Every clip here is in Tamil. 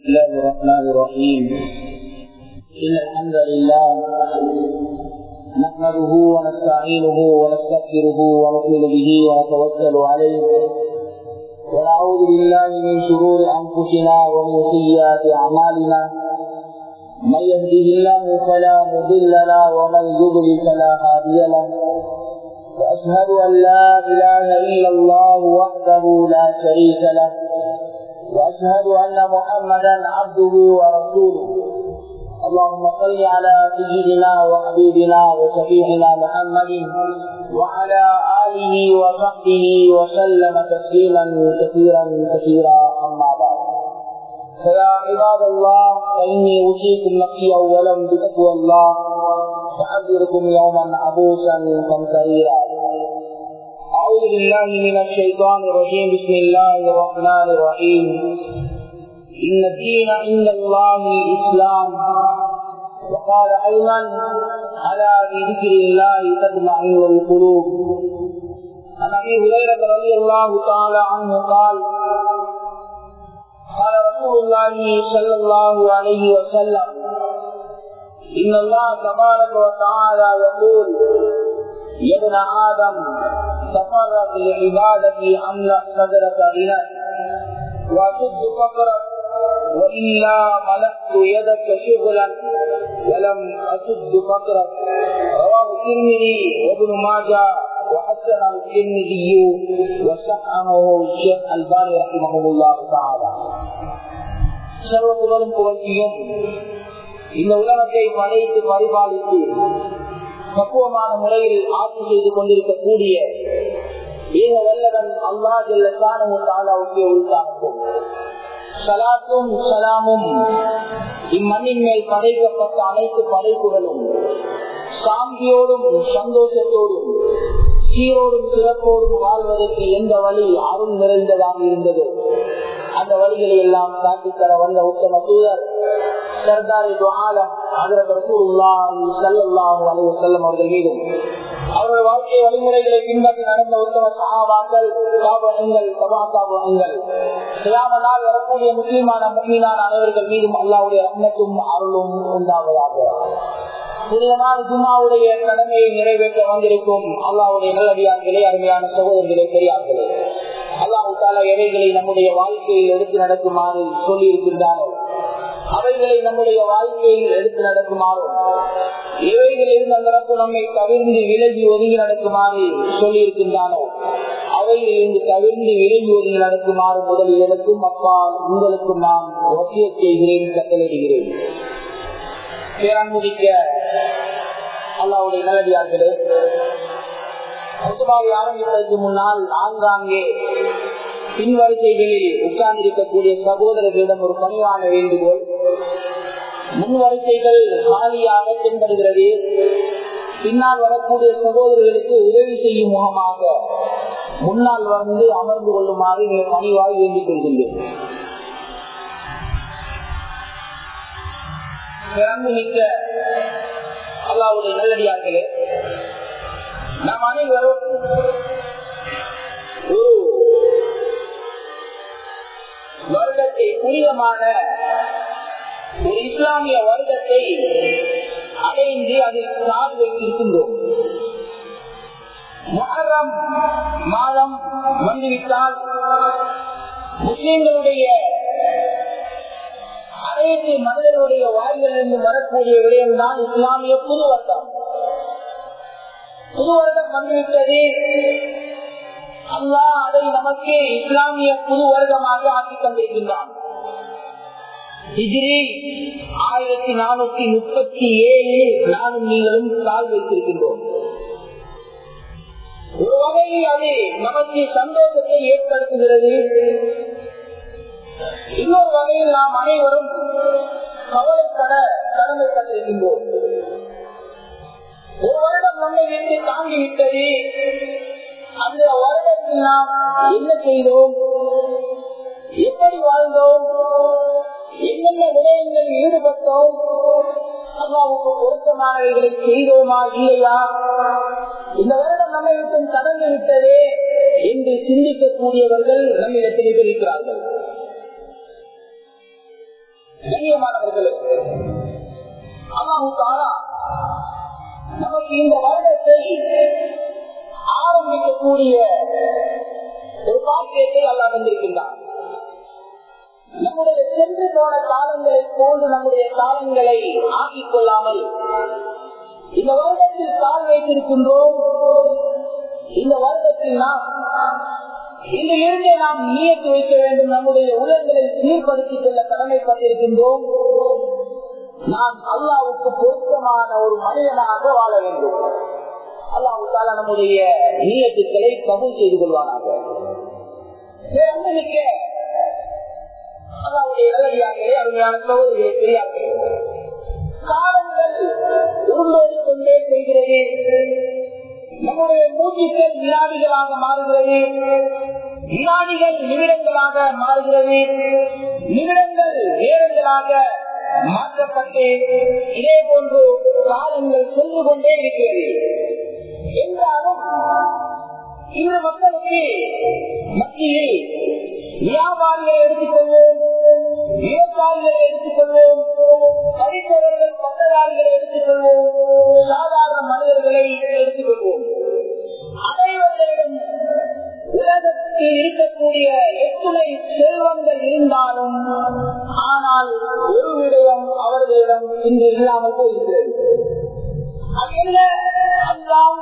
الله الرحمن الرحيم إن الحمد لله نحمده ونستعينه ونستغفره ونؤمن به ونتوكل عليه ونعوذ بالله من شرور أنفسنا ومن سيئات أعمالنا من يهده الله فلا مضل له ومن يضلل فلا هادي له وأشهد أن لا إله إلا الله وحده لا شريك له وأشهد أن محمدا عبده ورسوله اللهم صل على سيدنا وحبيبنا وشفيعنا محمد وعلى آله وصحبه وسلم تسليما كثيرا كثيرا أما بعد فيا عباد الله فإني أوصيكم نفسي أولا بتقوى الله وأحذركم يوما عبوسا قمطريرا أعوذ بالله من الشيطان الرجيم بسم الله الرحمن الرحيم إن الدين عند الله الإسلام وقال أيضا على بذكر الله تطمئن القلوب عن أبي هريرة رضي الله تعالى عنه قال قال رسول الله صلى الله عليه وسلم إن الله تبارك وتعالى يقول يا ابن آدم تفرق لعبادتي أملأ صدرك غنى وأشد فقرك وإلا ملأت يدك شغلا ولم أشد فقرك رواه الترمذي وابن ماجه وحسن الترمذي وصححه الشيخ الباني رحمه الله تعالى சர்வ புகழும் புகழ்ச்சியும் இந்த உலகத்தை படைத்து பரிபாலித்து பக்குவமான முறையில் ஆட்சி செய்து கொண்டிருக்கக்கூடிய ஏக வல்லவன் அல்லா ஜெல்லானுக்கு உள்தாக்கும் சலாத்தும் சலாமும் இம்மண்ணின் மேல் படைக்கப்பட்ட அனைத்து படைப்புகளும் சாந்தியோடும் சந்தோஷத்தோடும் சீரோடும் சிறப்போடும் வாழ்வதற்கு எந்த வழி அருள் நிறைந்ததாக இருந்தது அந்த வழிகளை எல்லாம் காட்டித்தர வந்த உத்தம தூதர் சர்தாரி அவர்கள் மீதும் அவர்கள் வாழ்க்கை வழிமுறைகளை பின்பற்றி நடந்த உத்தம சகாபாக்கள் சாபகங்கள் சபாசாபகங்கள் சிலாம நாள் வரக்கூடிய முஸ்லிமான முஸ்லிமான அனைவர்கள் மீதும் அல்லாவுடைய அன்னத்தும் அருளும் உண்டாவதாக புனிதமான ஜும்மாவுடைய கடமையை நிறைவேற்ற வந்திருக்கும் அல்லாவுடைய நல்லடியார்களே அருமையான சகோதரர்களே பெரியார்களே அல்லாஹு தாலா எவைகளை நம்முடைய வாழ்க்கையில் எடுத்து நடக்குமாறு சொல்லி இருக்கின்றாரோ அவைகளை நம்முடைய வாழ்க்கையில் எடுத்து நடக்குமாறும் இவைகளில் அந்த நம்மை தவிர்ந்து விலகி ஒதுங்கி நடக்குமாறு சொல்லி இருக்கின்றானோ அவைகளில் இருந்து தவிர்ந்து விலகி ஒதுங்கி நடக்குமாறு முதலில் எனக்கும் அப்பா உங்களுக்கும் நான் ஒத்திய செய்கிறேன் கட்டளிடுகிறேன் பேரன்முடிக்க அல்லாவுடைய நல்லடியார்களே ஆரம்பிப்பதற்கு முன்னால் ஆங்காங்கே பின்வரிசைகளில் உட்கார்ந்திருக்கக்கூடிய சகோதரர்களிடம் ஒரு பணிவான வேண்டுகோள் முன் வரிசைகள் காலியாக தென்படுகிறது பின்னால் வரக்கூடிய சகோதரர்களுக்கு உதவி செய்யும் முகமாக முன்னால் வந்து அமர்ந்து கொள்ளுமாறு பணிவாய் வேண்டிக் கொள்கின்றேன் சிறந்து மிக்க அல்லாவுடைய நல்லடியார்களே நாம் அனைவரும் ஒரு வருடத்தை புனிதமான ஒரு இஸ்லாமிய வருடத்தை அடைந்து அதில் சாது வைத்திருக்கின்றோம் மகரம் மாதம் வந்துவிட்டால் முஸ்லிம்களுடைய அனைத்து மனிதர்களுடைய வாய்களிலிருந்து வரக்கூடிய விடயம் தான் இஸ்லாமிய புது வருடம் புது வருடம் வந்துவிட்டது அல்லா அதை நமக்கு இஸ்லாமிய புது வருடமாக ஆக்கி தந்திருக்கின்றான் ஹிஜ்ரி ஆயிரத்தி நானூத்தி முப்பத்தி ஏழு நானும் நீங்களும் கால் வைத்திருக்கின்றோம் ஒரு வகையில் அது நமக்கு சந்தோஷத்தை ஏற்படுத்துகிறது இன்னொரு வகையில் நாம் அனைவரும் கவலைப்பட கடமைப்பட்டிருக்கின்றோம் ஒரு வருடம் நம்மை விட்டு தாங்கிவிட்டது அந்த வருடத்தில் நாம் என்ன செய்தோம் எப்படி வாழ்ந்தோம் என்னென்ன விடயங்களில் ஈடுபட்டோம் அல்லாவுக்கு பொருத்தமானவைகளை செய்தோமா இல்லையா இந்த வருடம் நம்மை விட்டு கடந்து விட்டதே என்று சிந்திக்கக்கூடியவர்கள் நம்மிடத்தில் இருக்கிறார்கள் கண்ணியமானவர்களே அல்லாஹு தாரா நமக்கு இந்த வருடத்தை ஆரம்பிக்கக்கூடிய ஒரு பாக்கியத்தை அல்லா தந்திருக்கின்றார் நம்முடைய சென்று போன காலங்களை போன்று நம்முடைய காலங்களை ஆக்கிக் கொள்ளாமல் இந்த வருடத்தில் கால் வைத்திருக்கின்றோம் இந்த வருடத்தில் நாம் இதிலிருந்தே நாம் நீயத்து வைக்க வேண்டும் நம்முடைய உலகங்களை சீர்படுத்திக் கொள்ள கடமைப்பட்டிருக்கின்றோம் நாம் அல்லாவுக்கு பொருத்தமான ஒரு மனிதனாக வாழ வேண்டும் அல்லாவுக்கால நம்முடைய நீயத்துக்களை கபூல் செய்து கொள்வானாக அன்புமிக்க அல்லாவுடைய நல்லடியார்களே அருமையான சகோதரிகளை பெரியார்களே காலங்கள் உருண்டோடி கொண்டே செல்கிறது நம்முடைய மூச்சுக்கள் வினாடிகளாக மாறுகிறது வினாடிகள் நிமிடங்களாக மாறுகிறது நிமிடங்கள் நேரங்களாக மாற்றப்பட்டு இதே போன்று காலங்கள் சென்று கொண்டே இருக்கிறது என்றாலும் இந்த மக்களுக்கு மத்தியில் வியாபாரிகளை எடுத்துக்கொள்வோம் விவசாயிகளை எடுத்துக்கொள்வோம் படித்தவர்கள் பட்டதாரிகளை எடுத்துக்கொள்வோம் சாதாரண மனிதர்களை எடுத்துக்கொள்வோம் அனைவர்களிடம் உலகத்தில் இருக்கக்கூடிய எத்துணை செல்வங்கள் இருந்தாலும் ஆனால் ஒரு விடயம் அவர்களிடம் இன்று இல்லாமல் போயிருக்கிறது அது என்ன அதுதான்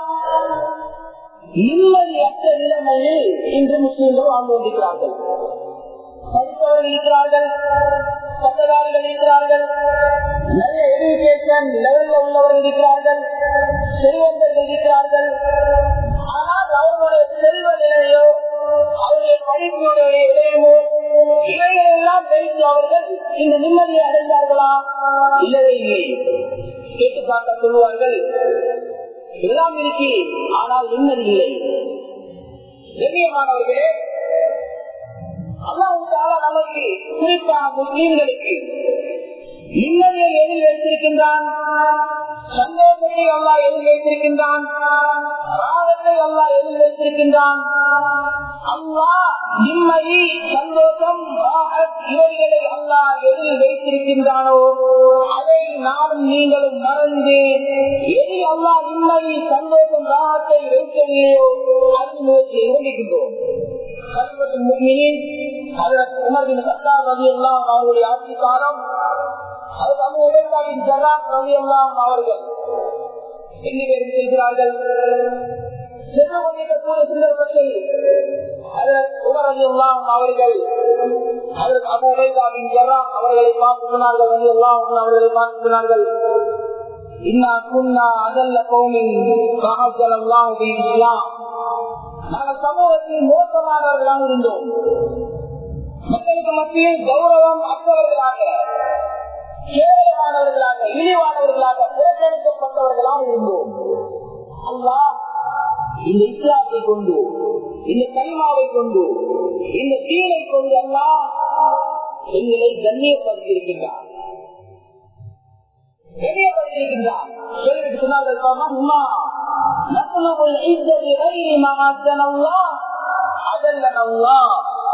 நிம்மதியற்ற நிலைமையில் இன்று முஸ்லீம்கள் வாழ்ந்து கொண்டிருக்கிறார்கள் படித்தவர்கள் இருக்கிறார்கள் பட்டதாரிகள் இருக்கிறார்கள் நல்ல எஜுகேஷன் லெவலில் உள்ளவர்கள் இருக்கிறார்கள் செல்வந்தர்கள் இருக்கிறார்கள் ஆனால் அவர்களுடைய செல்வ நிலையோ அவருடைய படிப்புடைய இடையமோ இவைகள் எல்லாம் வைத்து அவர்கள் இந்த நிம்மதியை அடைந்தார்களா இல்லவே இல்லை கேட்டு பார்க்க சொல்லுவார்கள் எல்லாம் இருக்கு ஆனால் நிம்மதி இல்லை கண்ணியமானவர்களே அல்லாவுக்காக நமக்கு குறிப்பாக முஸ்லீம்களுக்கு நிம்மதியை எதில் வைத்திருக்கின்றான் சந்தோஷத்தை அல்லா எதில் வைத்திருக்கின்றான் ராகத்தை அல்லா எதில் வைத்திருக்கின்றான் அல்லா நிம்மதி சந்தோஷம் இவைகளை அல்லா எதில் வைத்திருக்கின்றானோ அதை நானும் நீங்களும் மறந்து எதில் அல்லா நிம்மதி சந்தோஷம் ராகத்தை வைக்கவில்லையோ அது நோக்கி இறங்குகின்றோம் அவருடைய ஆட்சி காலம் அவர்கள் எங்கே பேரும் செல்கிறார்கள் சென்று கொண்டிருக்கக்கூடிய சந்தர்ப்பத்தில் அவர்கள் அபுபைதாவின் ஜரா அவர்களை பார்த்து சொன்னார்கள் அவர்களை பார்த்து சொன்னார்கள் நாங்கள் சமூகத்தில் மோசமானவர்களாக இருந்தோம் மக்களுக்கு மத்தியில் கௌரவம் அற்றவர்களாக கேவலமானவர்களாக இழிவானவர்களாக புறக்கணிக்கப்பட்டவர்களாக இருந்தோம் அல்லா இந்த இஸ்லாத்தை கொண்டு இந்த கனிமாவை கொண்டு இந்த தீனை கொண்டு அல்லா எங்களை கண்ணியப்படுத்தியிருக்கின்றார் கண்ணியப்படுத்தியிருக்கின்றார் சொல்லிட்டு சொன்னார்கள் அம்மா نطلب العزة بغير ما عزنا الله أذلنا الله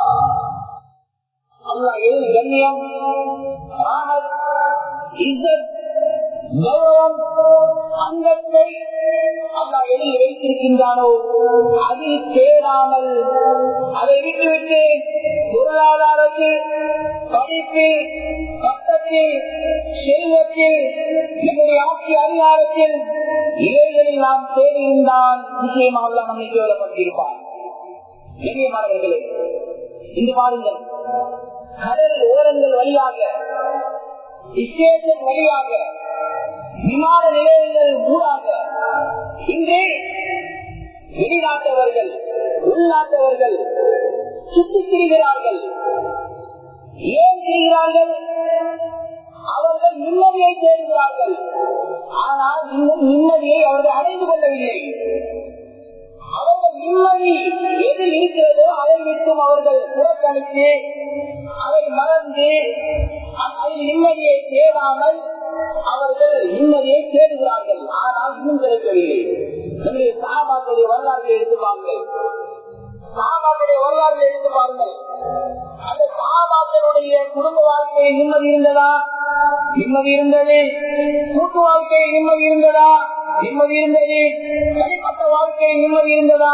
الله எது கண்ணியம் ராமத் இஸ்ஸத் கௌரவம் அங்கத்தை அல்லா எதில் வைத்திருக்கின்றானோ அது தேடாமல் அதை விட்டுவிட்டு பொருளாதாரத்தில் படிப்பு பட்டத்தில் செல்வத்தில் நம்முடைய ஆட்சி அதிகாரத்தில் இவைகளில் நாம் தேடியிருந்தால் நிச்சயமாக அல்லா நம்மை கேவலப்பட்டிருப்பார் கண்ணியமானவர்களே இன்று பாருங்கள் கடல் ஓரங்கள் வழியாக ஸ்டேஷன் வழியாக விமான நிலையங்கள் ஊடாக இன்றே வெளிநாட்டவர்கள் உள்நாட்டவர்கள் சுற்றித் திரிகிறார்கள் ஏன் திரிகிறார்கள் அவர்கள் நிம்மதியை தேடுகிறார்கள் ஆனால் இன்னும் நிம்மதியை அவர்கள் அடைந்து கொள்ளவில்லை அவர்கள் நிம்மதி எதில் இருக்கிறதோ அதை விட்டும் அவர்கள் புறக்கணித்து அதை மறந்து அதில் நிம்மதியை தேடாமல் அவர்கள் நிம்மதியை தேடுகிறார்கள் ஆனால் இன்னும் கிடைக்கவில்லை நம்முடைய சாபாக்களுடைய வரலாற்றை எடுத்துப்பாங்க சாபாக்களுடைய வரலாறு எடுத்து பாருங்கள் அந்த சாபாக்களுடைய குடும்ப வாழ்க்கையில் நிம்மதி இருந்ததா நிம்மதி இருந்தது கூட்டு வாழ்க்கையில் நிம்மதி இருந்ததா நிம்மதி இருந்தது தனிப்பட்ட வாழ்க்கையில் நிம்மதி இருந்ததா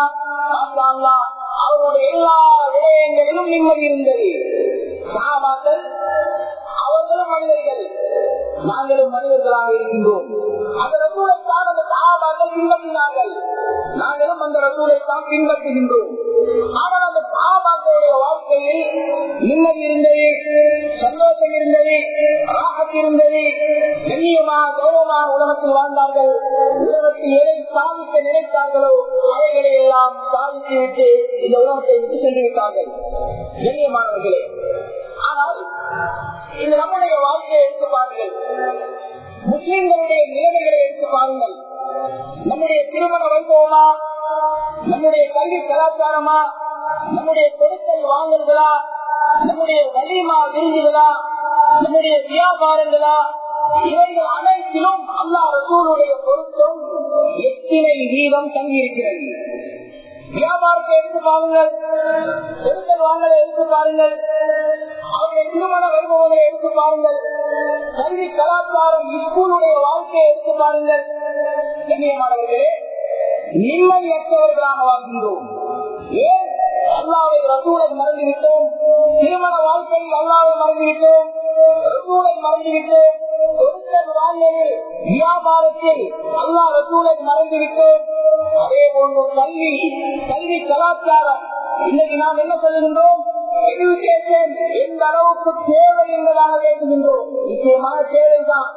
அவருடைய எல்லா விடயங்களிலும் நிம்மதி இருந்தது சாபாக்கள் அவர்களும் மனிதர்கள் நாங்களும் மனிதர்களாக இருக்கின்றோம் அந்த ரசூலைத்தான் அந்த சாபாக்கள் பின்பற்றினார்கள் நாங்களும் அந்த ரசூலைத்தான் பின்பற்றுகின்றோம் ஆனால் அந்த சாபாக்களுடைய வாழ்க்கையில் நிம்மதி இருந்தது சந்தோஷம் இருந்தது ராகத் இருந்தது கண்ணியமா கௌரவமாக உலகத்தில் வாழ்ந்தார்கள் உலகத்தில் எதை சாதிக்க நினைத்தார்களோ அவைகளை எல்லாம் சாதித்து விட்டு இந்த உலகத்தை விட்டு சென்று விட்டார்கள் கண்ணியமானவர்களே ஆனால் இந்த நம்முடைய வாழ்க்கையை எடுத்து பாருங்கள் முஸ்லிம்களுடைய நிலைமைகளை எடுத்து பாருங்கள் நம்முடைய திருமண வைபவமா நம்முடைய கல்வி கலாச்சாரமா நம்முடைய கொடுக்கல் வாங்கல்களா நம்முடைய வலிமா விருந்துகளா நம்முடைய வியாபாரங்களா இவைகள் அனைத்திலும் அல்லா ரசூலுடைய பொருத்தம் எத்தனை வீதம் தங்கியிருக்கிறது வியாபாரத்தை எடுத்து பாருங்கள் கொடுக்கல் வாங்கலை எடுத்து பாருங்கள் அவருடைய திருமண வைபவங்களை எடுத்து பாருங்கள் கல்வி கலாச்சாரம் ஸ்கூலுடைய வாழ்க்கையை எடுத்து பாருங்கள் கண்ணியமானவர்களே நிம்மதியற்றவர்களாக வாழ்கின்றோம் ஏன் அல்லாவை ரசூலை மறந்துவிட்டோம் திருமண வாழ்க்கையில் அல்லாவை மறந்துவிட்டோம் ரசூலை மறந்துவிட்டோம் கொடுக்கல் வாங்கலில் வியாபாரத்தில் அல்லா ரசூலை மறந்துவிட்டோம் அதே போன்று கல்வி கல்வி கலாச்சாரம் இன்னைக்கு நாம் என்ன சொல்லுகின்றோம் எஜுகேஷன் எந்த அளவுக்கு தேவை என்பதாக பேசுகின்றோம் நிச்சயமான தேவைதான்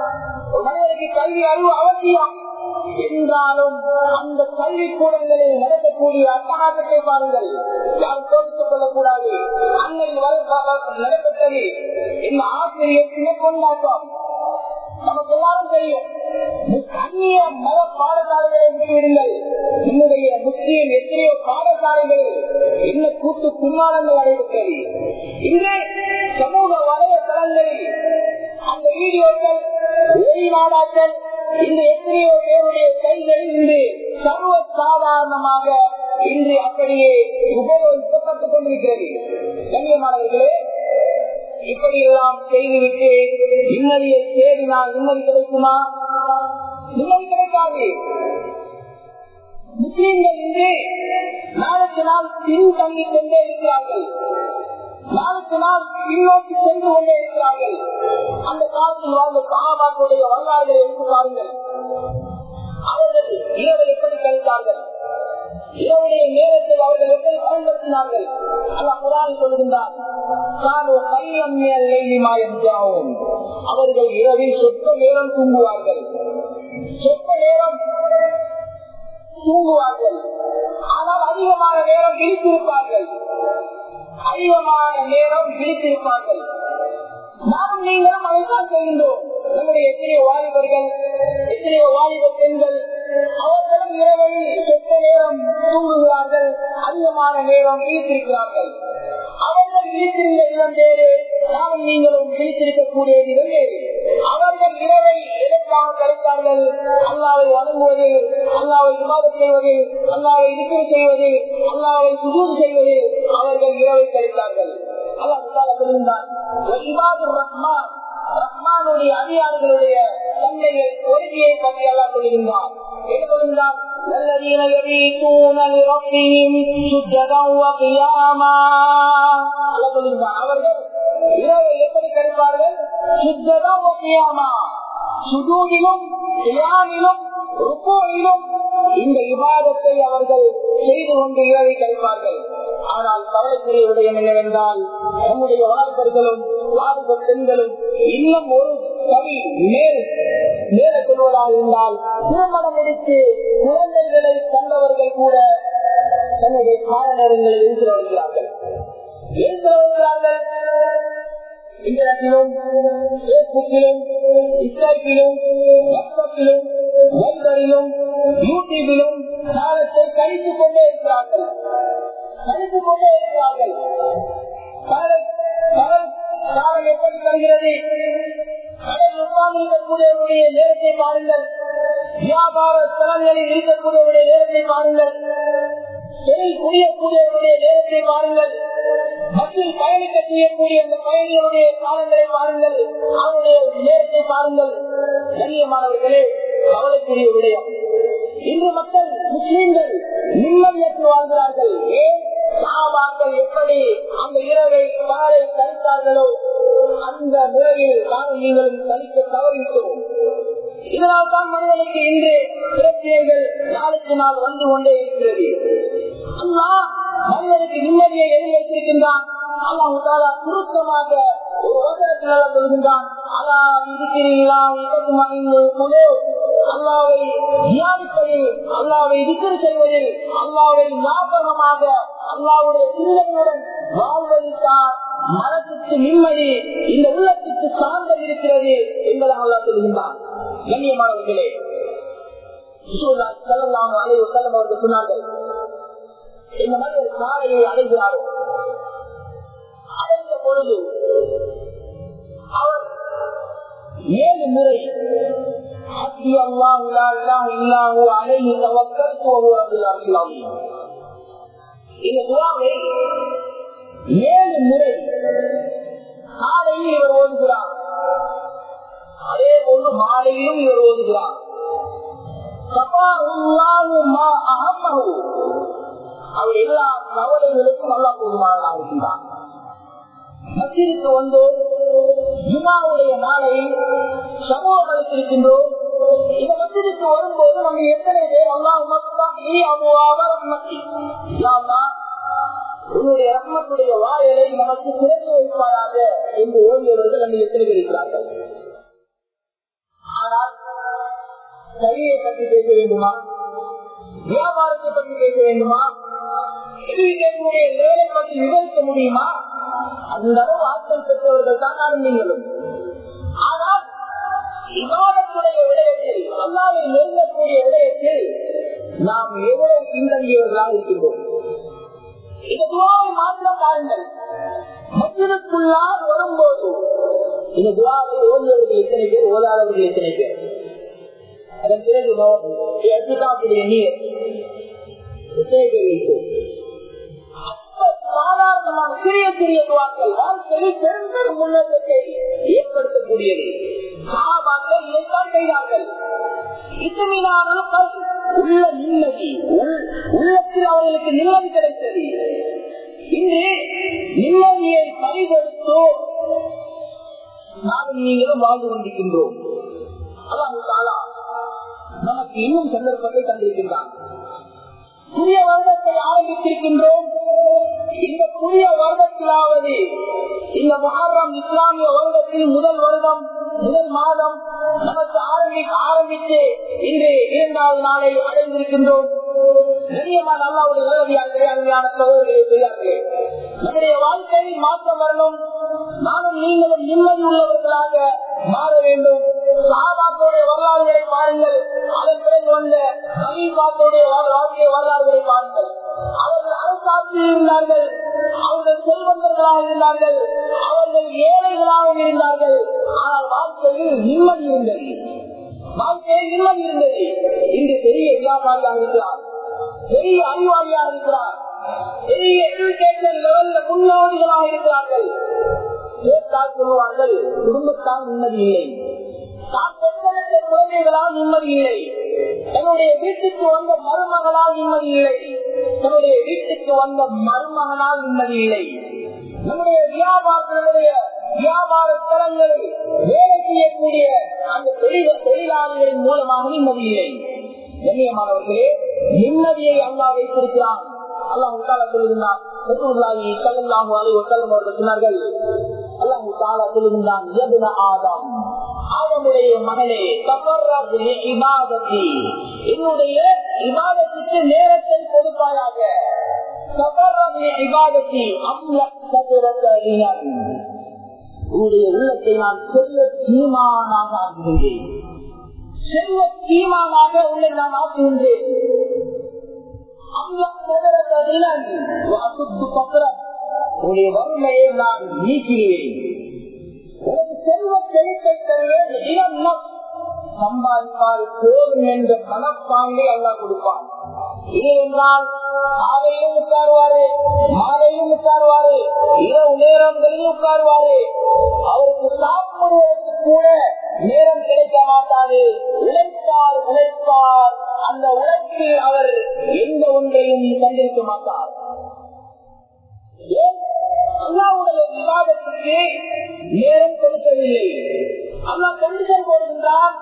ஒரு மனிதனுக்கு கல்வி அறிவு அவசியம் என்றாலும் அந்த கல்விக்கூடங்களில் நடக்கக்கூடிய அட்டகாசத்தை பாருங்கள் யாரும் சோதித்துக் கொள்ளக்கூடாது அன்னையில் நடைபெற்றது இந்த ஆசிரியர் சின்ன கொண்டாட்டம் நமக்கு எல்லாரும் தெரியும் அந்நிய மத பாடசாலைகளை விட்டுவிடுங்கள் என்னுடைய முஸ்லீம் எத்தனையோ பாடசாலைகளில் என்ன கூட்டு கும்மாளங்கள் நடைபெற்றது இன்று சமூக வலைதளங்களில் அந்த வீடியோக்கள் வெளிநாடாக்கள் இன்று எத்தனையோ பேருடைய கைகளில் இன்று சர்வ சாதாரணமாக இன்று அப்படியே உபயோகிக்கப்பட்டுக் கொண்டிருக்கிறது கண்ணியமானவர்களே இப்படி எல்லாம் செய்துவிட்டு நிம்மதியை தேடினால் நிம்மதி கிடைக்குமா நிம்மதி கிடைக்காது முஸ்லீம்கள் இன்று நாளுக்கு நாள் பின்தங்கிக் கொண்டே இருக்கிறார்கள் நாளுக்கு நாள் பின்னோக்கி சென்று கொண்டே இருக்கிறார்கள் அந்த காலத்தில் வாழ்ந்த சகாபாக்களுடைய வரலாறுகளை எடுத்து பாருங்கள் அவர்கள் இரவை எப்படி கழித்தார்கள் இரவுடைய நேரத்தில் அவர்கள் எப்படி பயன்படுத்தினார்கள் அல்ல குரான் சொல்கின்றார் அவர்கள் இரவில் சொத்த நேரம் தூங்குவார்கள் சொத்த நேரம் தூங்குவார்கள் ஆனால் அதிகமான நேரம் விழித்திருப்பார்கள் அதிகமான நேரம் விழித்திருப்பார்கள் நாமும் நீங்களும் அதைத்தான் செய்கின்றோம் நம்முடைய எத்தனையோ வாலிபர்கள் எத்தனையோ வாலிப பெண்கள் அவர்களும் இரவையில் சொத்த நேரம் தூங்குகிறார்கள் அதிகமான நேரம் விழித்திருக்கிறார்கள் அவர்கள் விழித்திருந்த இடம் வேறு நாமும் நீங்களும் விழித்திருக்கக்கூடிய இடம் வேறு அவர்கள் இரவை எதற்காக கழித்தார்கள் அல்லாவை வணங்குவது அல்லாவை விவாதம் செய்வது அல்லாவை இருக்கிற செய்வது அல்லாவை சுதூர் செய்வது அவர்கள் இரவை கழித்தார்கள் அல்லாஹ் சொல்லுகிறார் ரஹ்மான் ரஹ்மானுடைய அதிகாரிகளுடைய தந்தைகள் கொள்கையை பற்றி எல்லாம் சொல்லுகின்றார் என்ன சொல்லுகின்றார் الذين يبيتون لربهم سجدا وقياما அல்லாஹ் சொல்லுகின்றார் அவர்கள் இரவை எப்படி கழிப்பார்கள் சுஜதா வகியாமா சுதூரிலும் கியாமிலும் ருக்கோயிலும் இந்த விவாதத்தை அவர்கள் செய்து கொண்டு இரவை கழிப்பார்கள் ஆனால் கவலைக்குரிய விடயம் என்னவென்றால் நம்முடைய வாலிபர்களும் வாலிப பெண்களும் இன்னும் ஒரு கவி மேல் மேல சொல்வதாக இருந்தால் திருமணம் எடுத்து குழந்தைகளை கண்டவர்கள் கூட தன்னுடைய கால நேரங்களில் எழுந்து வருகிறார்கள் எழுந்து வருகிறார்கள் இன்டர்நெட்டிலும் பேஸ்புக்கிலும் இஸ்லாப்பிலும் வாட்ஸ்அப்பிலும் வைபரிலும் யூடியூபிலும் காலத்தை கழித்துக் கொண்டே இருக்கிறார்கள் கழித்துக் கொண்டே இருக்கிறார்கள் காலம் எப்படி தருகிறது கடல் உட்கார்ந்து இருக்கக்கூடியவருடைய நேரத்தை பாருங்கள் வியாபார ஸ்தலங்களில் இருக்கக்கூடியவருடைய நேரத்தை பாருங்கள் தொழில் புரியக்கூடியவருடைய நேரத்தை பாருங்கள் பஸ்ஸில் பயணிக்க செய்யக்கூடிய அந்த பயணிகளுடைய காலங்களை பாருங்கள் அவருடைய நேரத்தை பாருங்கள் கண்ணியமானவர்களே கவலைக்குரிய விடயம் இன்று மக்கள் முஸ்லீம்கள் நிம்மதியற்று வாழ்கிறார்கள் ஏன் சாபாக்கள் எப்படி அந்த இரவை காலை கழித்தார்களோ அந்த முறையில் நாங்கள் நீங்களும் கழிக்க தவறிவிட்டோம் இதனால் தான் மனிதனுக்கு இன்று பிரச்சனைகள் நாளுக்கு நாள் வந்து கொண்டே இருக்கிறது அல்லா மனிதனுக்கு நிம்மதியை எழுதி வைத்திருக்கின்றான் அல்லாஹு தாலா சுருக்கமாக ஒரு வசனத்தில் சொல்கின்றான் அல்லா இருக்கிறீங்களா முழு அல்லாவை தியானிப்பதில் அல்லாவை விக்கிரி செய்வதில் அல்லாவை ஞாபகமாக அல்லாவுடைய சிந்தனையுடன் வாழ்வதில் தான் மனத்துக்கு நிம்மதி இந்த உள்ளத்துக்கு சார்ந்தம் இருக்கிறது என்பதாக அல்லா சொல்கின்றான் கண்ணியமானவர்களே செல்லலாம் அலைவு செல்லம் அவர்கள் சொன்னார்கள் இந்த மனிதர் காலையை அடைகிறாரோ அடைந்த பொழுது அவர் ஏழு முறை حسبي الله لا اله الا هو عليه توكلت وهو رب العرش العظيم இந்த துவாவை ஏழு முறை காலையில் இவர் ஓதுகிறார் அதே போன்று மாலையிலும் இவர் ஓதுகிறார் அவர் எல்லா கவலைகளுக்கும் நல்லா போதுமானதாக இருக்கின்றார் மத்திற்கு வந்து ஜுமாவுடைய நாளை சமூகம் அளித்திருக்கின்றோம் இந்த மத்திற்கு வரும்போது நம்ம எத்தனை பேர் அல்லாஹ் உன்னுடைய ரத்மத்துடைய வாயலை நமக்கு திறந்து வைப்பாராக என்று ஓடியவர்கள் நம்ம எத்தனை பேர் இருக்கிறார்கள் ஆனால் கல்வியை பற்றி பேச வேண்டுமா வியாபாரத்தை பற்றி பேச வேண்டுமா எதிர்க்கக்கூடிய வேலை பற்றி விவரிக்க முடியுமா அந்த அளவு ஆற்றல் பெற்றவர்கள் தான் நானும் நீங்களும் ஆனால் இமானத்துடைய விடயத்தில் அல்லாவை நெருங்கக்கூடிய விடயத்தில் நாம் எவ்வளவு பின்தங்கியவர்களாக இருக்கின்றோம் இந்த துவாவை மாத்திரம் பாருங்கள் மத்திற்குள்ளால் வரும்போது இந்த துவாவை ஓடுவர்கள் எத்தனை பேர் ஓதாதவர்கள் எத்தனை பேர் அதன் பிறகு எட்டுக்காப்புடைய நீர் எத்தனை பேர் இருக்கும் சாதாரணமான சிறிய சிறிய துவாக்கள் வாழ்க்கையில் பெரும் பெரும் முன்னேற்றத்தை ஏற்படுத்தக்கூடியது சாபாக்கள் இதைத்தான் செய்தார்கள் இத்தமையிலான உள்ள நிம்மதி உள்ளத்தில் அவர்களுக்கு நிம்மதி கிடைத்தது இன்று நிம்மதியை பறிகொடுத்தோ நானும் நீங்களும் வாழ்ந்து கொண்டிருக்கின்றோம் அதான் நமக்கு இன்னும் சந்தர்ப்பத்தை தந்திருக்கின்றான் புதிய வருடத்தை ஆரம்பித்திருக்கின்றோம் இந்த புதிய வருடத்திலாவது இந்த மகாரம் இஸ்லாமிய வருடத்தில் முதல் வருடம் முதல் மாதம் நமக்கு ஆரம்பி ஆரம்பித்து இன்று இரண்டாவது நாளை அடைந்திருக்கின்றோம் கண்ணியமான அல்லாவுடைய உதவியாளர்களே அருமையான சகோதரர்களே பெரியார்களே நம்முடைய வாழ்க்கையில் மாற்றம் வரணும் நானும் நீங்களும் நிம்மதி உள்ளவர்களாக மாற வேண்டும் சாபாத்தோடைய வரலாறுகளை பாருங்கள் அதன் பிறகு வந்த சமீபாத்தோடைய வாழ்க்கை வரலாறுகளை பாருங்கள் அவர்கள் அரசாட்சியில் இருந்தார்கள் அவர்கள் செல்வந்தர்களாக இருந்தார்கள் அவர்கள் ஏழைகளாக இருந்தார்கள் ஆனால் வாழ்க்கையில் நிம்மதி இருந்தது வாழ்க்கையில் நிம்மதி இருந்தது இன்று பெரிய வியாபாரியாக இருக்கிறார் பெரிய அறிவாளியாக இருக்கிறார் பெரிய எஜுகேஷன் லெவல்ல முன்னோடிகளாக இருக்கிறார்கள் கேட்டால் சொல்லுவார்கள் குடும்பத்தால் நிம்மதி இல்லை தான் பெற்றெடுத்த குழந்தைகளால் நிம்மதி இல்லை தன்னுடைய வீட்டுக்கு வந்த மருமகளால் நிம்மதி இல்லை தன்னுடைய வீட்டுக்கு வந்த மருமகனால் நிம்மதி இல்லை நம்முடைய வியாபாரத்தினுடைய வியாபார ஸ்தலங்களில் வேலை செய்யக்கூடிய அந்த தொழில் தொழிலாளர்களின் மூலமாக நிம்மதி இல்லை கண்ணியமானவர்களே நிம்மதியை அல்லா வைத்திருக்கிறான் அல்லாஹ் தாலா சொல்லுகிறான் சொன்னார்கள் அல்லாஹு தாலா சொல்லுகின்றான் ஆதம் ஆதமுடைய மகனே இபாதத்தி என்னுடைய இபாதத்துக்கு நேரத்தை கொடுப்பாயாக இபாதத்தி உன்னுடைய உள்ளத்தை நான் செல்வ தீமானாக ஆக்குகின்றேன் செல்வ தீமானாக உன்னை நான் ஆக்குகின்றேன் உன்னுடைய வறுமையை நான் நீக்கிறேன் உனக்கு செல்வ செழிப்பை தருவேன் இனம் சம்பாதிப்பால் போதும் என்ற மனப்பாங்கை அல்லா கொடுப்பான் இல்லை என்றால் காலையிலும் உட்காருவாரு மாலையிலும் உட்காருவாரு இரவு நேரங்களிலும் உட்காருவாரு அவருக்கு சாப்பிடுவதற்கு கூட நேரம் கிடைக்க மாட்டாது உழைப்பார் உழைப்பார் அந்த உழைப்பில் அவர் எந்த ஒன்றையும் கண்டிருக்க மாட்டார் ஏன் அல்லாவுடைய விவாதத்துக்கு நேரம் கொடுக்கவில்லை அல்லா கண்டிஷன் போடுகின்றான்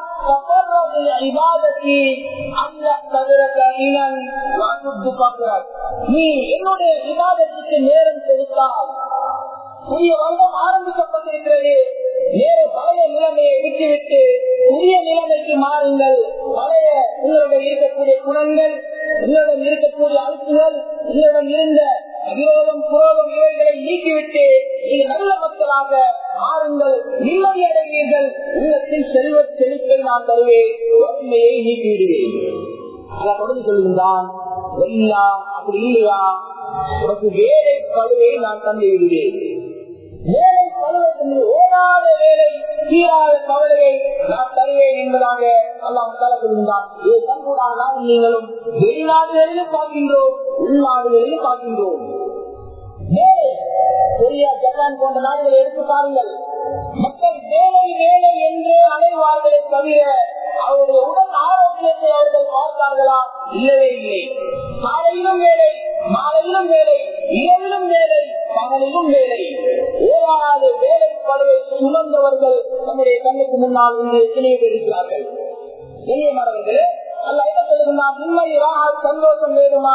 நீ என்னுடைய விவாதத்துக்கு நேரம் கொடுத்தால் புதிய வருடம் ஆரம்பிக்கப்பட்டிருக்கிறது நேர பழைய நிலைமையை விட்டுவிட்டு புதிய நிலைமைக்கு மாறுங்கள் பழைய உங்களிடம் இருக்கக்கூடிய குணங்கள் உங்களிடம் இருக்கக்கூடிய அழுத்துகள் உங்களிடம் இருந்த விரோதம் புரோதம் இவைகளை நீக்கிவிட்டு இது நல்ல மக்களாக மாறுங்கள் நிம்மதி அடைவீர்கள் உள்ளத்தில் செல்வ செழிப்பை நான் தருவேன் வறுமையை நீக்கிவிடுவேன் அதை தொடர்ந்து சொல்கின்றான் அப்படி இல்லையா உனக்கு வேலை பழுவை நான் தந்து விடுவேன் வேலை பருவத்தில் ஓடாத வேலை தீராத கவலையை நான் தருவேன் என்பதாக அல்லாம் தரப்படுகின்றான் இதை தன்பூடாக நாம் நீங்களும் வெளிநாடுகளிலும் பார்க்கின்றோம் உள்நாடுகளிலும் பார்க்கின்றோம் வேலை கொரியா ஜப்பான் போன்ற நாடுகளை எடுத்து பாருங்கள் மக்கள் வேலை வேலை என்று அலைவார்களே தவிர அவருடைய உடல் ஆரோக்கியத்தை அவர்கள் பார்த்தார்களா இல்லவே இல்லை காலையிலும் வேலை மாலையிலும் வேலை இரவிலும் வேலை பகலிலும் வேலை ஓராத வேலை படுவை சுமந்தவர்கள் நம்முடைய கண்ணுக்கு முன்னால் இங்கே எத்தனையோ பேர் இருக்கிறார்கள் கண்ணியமானவர்களே அல்ல என்ன சொல்லுகிறான் நிம்மதியாக சந்தோஷம் வேணுமா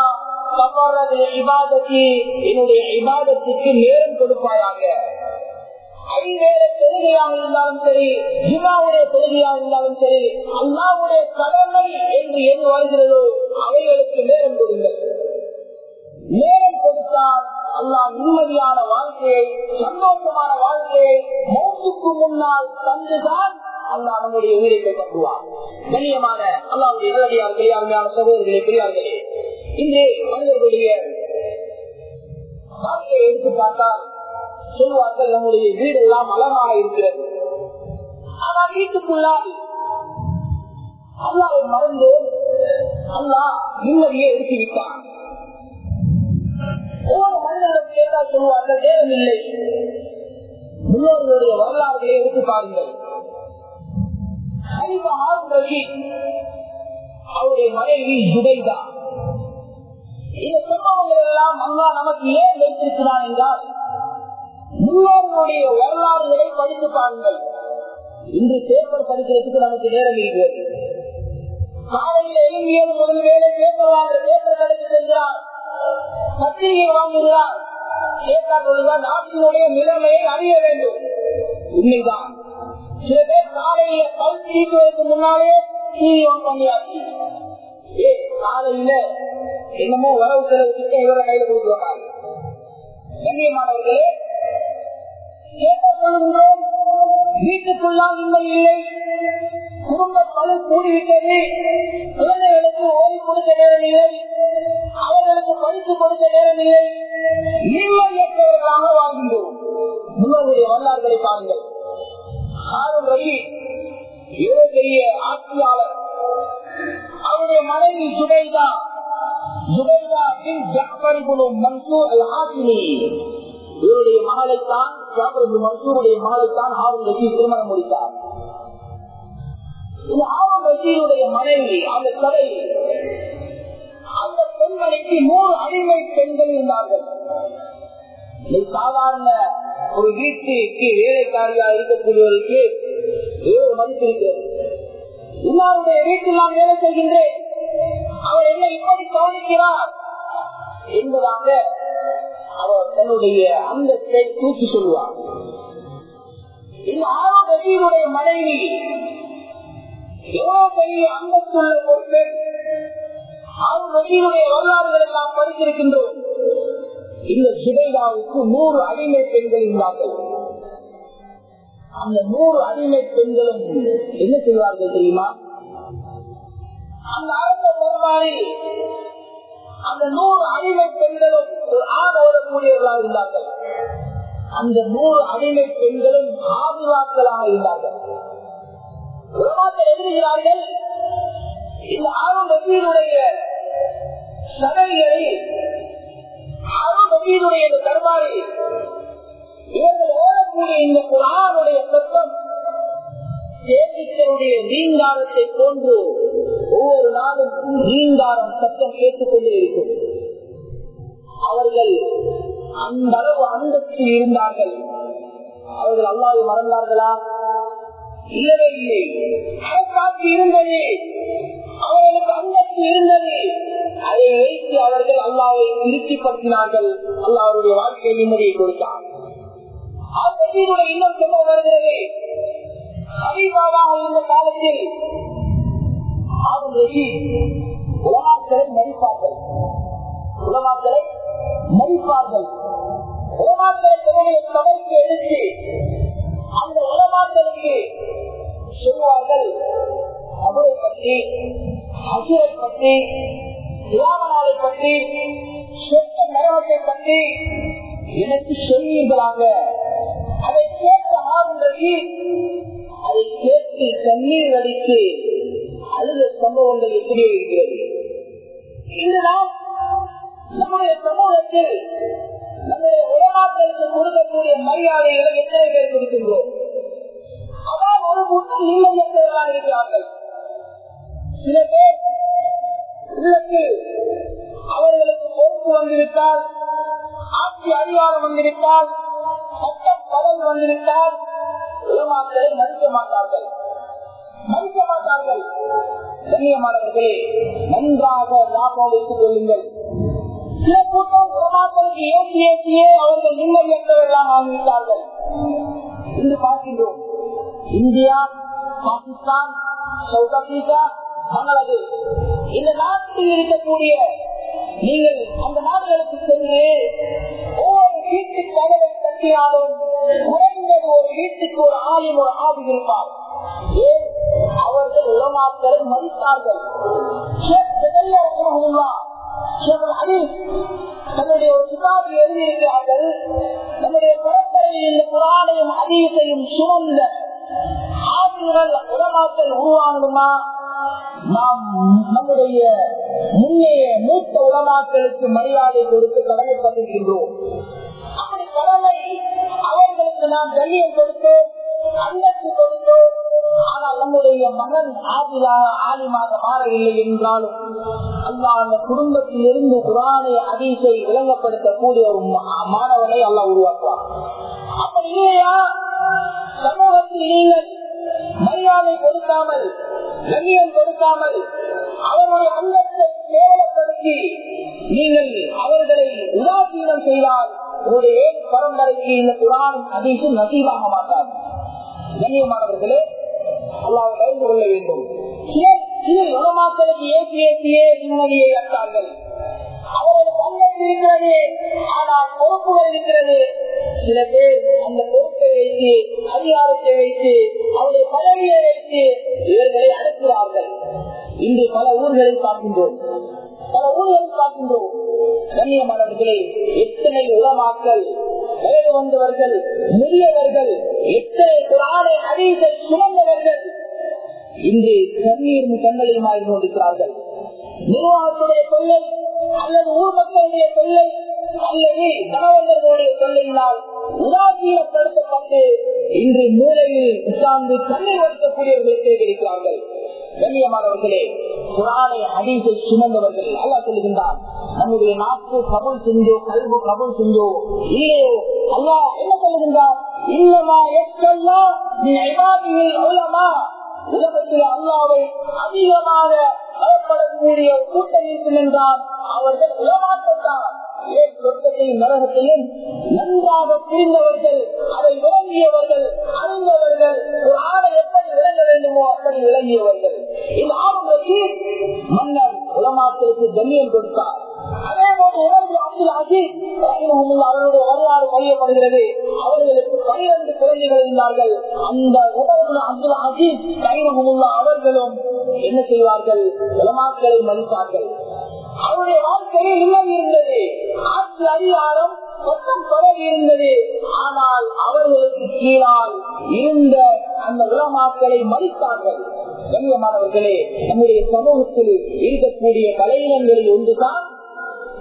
என்னுடைய இபாதத்துக்கு நேரம் கொடுப்பாயாக ஐவேற தொழுகையாக இருந்தாலும் சரி ஜிமாவுடைய தொழுகையாக இருந்தாலும் சரி அல்லாவுடைய கடமை என்று எது வருகிறதோ அவைகளுக்கு நேரம் கொடுங்கள் நேரம் கொடுத்தால் அல்லாஹ் நிம்மதியான வாழ்க்கையை சந்தோஷமான வாழ்க்கையை மௌத்துக்கு முன்னால் தந்துதான் அல்லாஹ் நம்முடைய உயிரை கைப்பற்றுவார் கண்ணியமான அல்லாவுடைய இளடியார் பெரியாருமையான சகோதரர்களே பெரியார்களே இன்று மனிதர்களுடைய வாழ்க்கையை எடுத்து பார்த்தால் சொல்வார்கள் நம்முடைய வீடு எல்லாம் அழகாக இருக்கிறது ஆனால் வீட்டுக்குள்ளால் அல்லாவை மறந்து அல்லா நிம்மதியை எடுத்து விட்டான் ஒவ்வொரு மனிதர்களும் கேட்டால் சொல்வார்கள் நேரம் இல்லை முன்னோர்களுடைய வரலாறுகளை எடுத்து பாருங்கள் அவருடைய மனைவி ஜுபைதா இந்த சம்பவங்கள் எல்லாம் அல்லா நமக்கு ஏன் வைத்திருக்கிறான் என்றால் முன்னோர்களுடைய வரலாறுகளை படித்து பாருங்கள் இன்று பேப்பர் படிக்கிறதுக்கு நமக்கு நேரம் இருக்கிறது காலையில் எழுந்தியது முதல் வேலை பேப்பர் வாங்க பேப்பர் கடைக்கு செல்கிறார் பத்திரிகை வாங்குகிறார் கேட்காததுதான் நாட்டினுடைய நிலைமையை அறிய வேண்டும் உண்மைதான் சில பேர் காலையில கல் தீக்குவதற்கு முன்னாலே டிவி ஆன் பண்ணியாச்சு ஏ காலையில என்னமோ வரவு செலவு திட்டம் இவர கையில கொடுக்குறாங்க கண்ணியமானவர்களே கேட்டுக்கொள்கின்றோம் வீட்டுக்குள்ளால் நிம்மதி இல்லை குடும்ப பலு கூடிவிட்டது குழந்தைகளுக்கு ஓய்வு கொடுக்க நேரம் இல்லை அவர்களுக்கு பரிசு கொடுக்க நேரம் இல்லை நிம்மதியற்றவர்களாக வாழ்கின்றோம் முன்னோருடைய வரலாறுகளை பாருங்கள் ஆறும் ரவி ஏதோ பெரிய ஆட்சியாளர் அவருடைய மனைவி சுடைதா சுடைதா பின் ஜாஃபர் குழு மன்சூர் அல் ஹாசிமி இவருடைய மகளைத்தான் ஜாஃபர் மன்சூருடைய மகளைத்தான் ஆறும் ரவி திருமணம் முடித்தார் இந்த ஆறும் ரஜியுடைய மனைவி அந்த கதை அந்த பெண்மணிக்கு நூறு அடிமை பெண்கள் இருந்தார்கள் சாதாரண ஒரு வீட்டுக்கு வேலைக்காரியா இருக்கக்கூடியவருக்கு வேறு மதிப்பு இருக்கிறது இன்னாருடைய வீட்டில் நான் வேலை செய்கின்றேன் அவர் என்ன இப்படி கவனிக்கிறார் என்பதாக அவர் தன்னுடைய அந்தத்தை தூக்கி சொல்லுவார் இந்த ஆரோக்கிய ரஜியுடைய மனைவி எவ்வளவு பெரிய அந்தஸ்துள்ள ஒரு பெண் நபியினுடைய வரலாறுகளை நாம் படித்திருக்கின்றோம் இந்த சுபைதாவுக்கு நூறு அடிமை பெண்கள் இருந்தார்கள் அந்த நூறு அடிமை பெண்களும் என்ன செய்வார்கள் தெரியுமா அந்த அரச பெருமானில் அந்த நூறு அடிமை பெண்களும் ஒரு ஆண் ஓடக்கூடியவர்களாக இருந்தார்கள் அந்த நூறு அடிமை பெண்களும் ஆதிவாக்களாக இருந்தார்கள் உலமாக்கள் எழுதுகிறார்கள் இந்த ஆர்வம் நபியினுடைய சபைகளை அருணபீருடைய தர்பாரில் இவர்கள் ஓடக்கூடிய இந்த குரானுடைய சத்தம் தேசிக்கருடைய நீங்காரத்தை போன்று ஒவ்வொரு நாளும் நீங்காரம் சத்தம் கேட்டுக்கொண்டே இருக்கும் அவர்கள் அந்த அளவு அந்தத்தில் இருந்தார்கள் அவர்கள் அல்லாவை மறந்தார்களா இல்லவே இல்லை அரசாட்சி இருந்தது அவர்களுக்கு அந்தஸ்து இருந்தது அதை வைத்து அவர்கள் அல்லாவை திருப்திப்படுத்தினார்கள் அல்லாஹ் அவருடைய வாழ்க்கை நிம்மதியை கொடுத்தார் அவர்களுடைய இன்னும் சொல்ல வருகிறது ஹபீபாவாக இருந்த காலத்தில் அவர்கள் உலமாக்களை மதிப்பார்கள் உலமாக்களை மதிப்பார்கள் உலமாக்களை தன்னுடைய சபைக்கு எடுத்து அந்த உலமாக்களுக்கு சொல்வார்கள் அவரை பற்றி அசுரை பற்றி இராமனாவை பற்றி சொத்த நரகத்தை பற்றி எனக்கு சொல்வீர்களாக அதை கேட்ட ஆளுநருக்கு அதை கேட்டு கண்ணீர் வடித்து அழுத சம்பவங்கள் எப்படி இருக்கிறது இதுதான் நம்முடைய சமூகத்தில் நம்முடைய உலமாக்களுக்கு கொடுக்கக்கூடிய மரியாதைகளை எத்தனை பேர் கொடுக்கின்றோம் அதான் ஒரு கூட்டம் நிம்மதியற்றவர்களாக இருக்கிறார்கள் சில பேர் உள்ளத்தில் அவர்களுக்கு பொறுப்பு வந்துவிட்டால் ஆட்சி அதிகாரம் வந்துவிட்டால் சட்டம் பதவி வந்துவிட்டால் உலமாக்களை மதிக்க மாட்டார்கள் மதிக்க மாட்டார்கள் கண்ணியமானவர்களே நன்றாக லாபம் வைத்துக் கொள்ளுங்கள் சில கூட்டம் உலமாக்களுக்கு ஏசி ஏசியே அவர்கள் நிம்மதியற்றவர்களாக ஆகிவிட்டார்கள் இன்று பார்க்கின்றோம் India Pakistan South Africa Bangladesh இந்த நாட்டில் இருக்கக்கூடிய நீங்கள் அந்த நாடுகளுக்கு சென்று ஒவ்வொரு வீட்டு கதவை கட்டினாலும் குறைந்தது ஒரு வீட்டுக்கு ஒரு ஆளும் ஒரு ஆவி இருப்பார் ஏன் அவர்கள் உலமாக்களை மதித்தார்கள் தன்னுடைய ஒரு கிதாபில் எழுதியிருக்கிறார்கள் நம்முடைய பரம்பரையில் இந்த புராணையும் அதிகத்தையும் சுமந்த ஆசிரியர்கள் உலமாக்கள் உருவாகணுமா நாம் நம்முடைய முன்னைய மூத்த உலமாக்களுக்கு மரியாதை கொடுத்து கடமைப்பட்டிருக்கின்றோம் அப்படி கடமை அவர்களுக்கு நாம் கண்ணியம் கொடுத்தோம் அந்தஸ்து கொடுத்தோம் ஆனால் நம்முடைய மகன் ஆதிலாக ஆலிமாக மாறவில்லை என்றாலும் அல்லா அந்த குடும்பத்தில் இருந்து குரானை அதிசை விளங்கப்படுத்தக்கூடிய ஒரு மாணவனை அல்லா உருவாக்குவார் அப்படி இல்லையா சமூகத்தில் நீங்கள் மரியாதை கொடுக்காமல் கண்ணியம் கொடுக்காமல் அவருடைய அங்கத்தை கேவலப்படுத்தி நீங்கள் அவர்களை உதாசீனம் செய்தால் உங்களுடைய பரம்பரைக்கு இந்த குரான் அதிசு நசீவாக மாட்டார் கண்ணியமானவர்களே அல்லாவை கலந்து கொள்ள வேண்டும் சிலர் உலமாக்களுக்கு ஏசி ஏசியே நிம்மதியை அட்டார்கள் அவர்களுக்கு அங்கத்து இருக்கிறது ஆனால் பொறுப்புகள் இருக்கிறது சில பேர் அந்த பொறுப்பை வைத்து அதிகாரத்தை வைத்து அவருடைய பதவியை வைத்து இவர்களை அனுப்புகிறார்கள் இன்று பல ஊர்களில் பார்க்கின்றோம் பல ஊர்களில் பார்க்கின்றோம் கண்ணியமானவர்களே எத்தனை உலமாக்கள் வயது வந்தவர்கள் முதியவர்கள் எத்தனை குரானை அறிந்த சுமந்தவர்கள் இன்று கண்ணீர் கண்களையுமா இருந்து கொண்டிருக்கிறார்கள் நிர்வாகத்துடைய தொல்லை அல்லது ஊர் மக்களுடைய தொல்லை அல்லது கணவர்களுடைய தொல்லையினால் உதாசீனப்படுத்தப்பட்டு இன்று மூலையில் உட்கார்ந்து கண்ணீர் வடிக்கக்கூடியவர்களை இருக்கிறார்கள் கண்ணியமானவர்களே குரானை அதிசை சுமந்தவர்கள் அல்லா சொல்லுகின்றார் நம்முடைய நாக்கு கபல் செஞ்சோ கல்வு கபல் செஞ்சோ இல்லையோ அல்லா என்ன சொல்லுகின்றார் இல்லமா எக்கல்லா நீ உலமா உலகத்தில் அல்லாவை அதிகமாக பயப்படக்கூடிய கூட்டம் இருக்கும் என்றால் அவர்கள் உலமாக்கத்தான் சொர்க்கத்தையும் நரகத்தையும் நன்றாக புரிந்தவர்கள் அதை விளங்கியவர்கள் அறிந்தவர்கள் ஒரு ஆடை எப்படி விளங்க வேண்டுமோ அப்படி விளங்கியவர்கள் இந்த ஆளுநருக்கு மன்னர் உலமாக்களுக்கு கண்ணியம் கொடுத்தார் அதே போல உணர்வு அப்துல் அஜீத் அவருடைய வரலாறு பதியப்படுகிறது அவர்களுக்கு பனிரெண்டு குழந்தைகள் இருந்தார்கள் அந்த உணர்வு அப்துல் அஜீத் கைவகமுல்லா அவர்களும் என்ன செய்வார்கள் உலமாக்களை மதித்தார்கள் அவருடைய வாழ்க்கையில் நிம்மதி இருந்தது ஆட்சி அதிகாரம் மொத்தம் தொடர்பு இருந்தது ஆனால் அவர்களுக்கு கீழால் இருந்த அந்த உலமாக்களை மதித்தார்கள் கண்ணியமானவர்களே நம்முடைய சமூகத்தில் இருக்கக்கூடிய பலையினங்களில் ஒன்றுதான்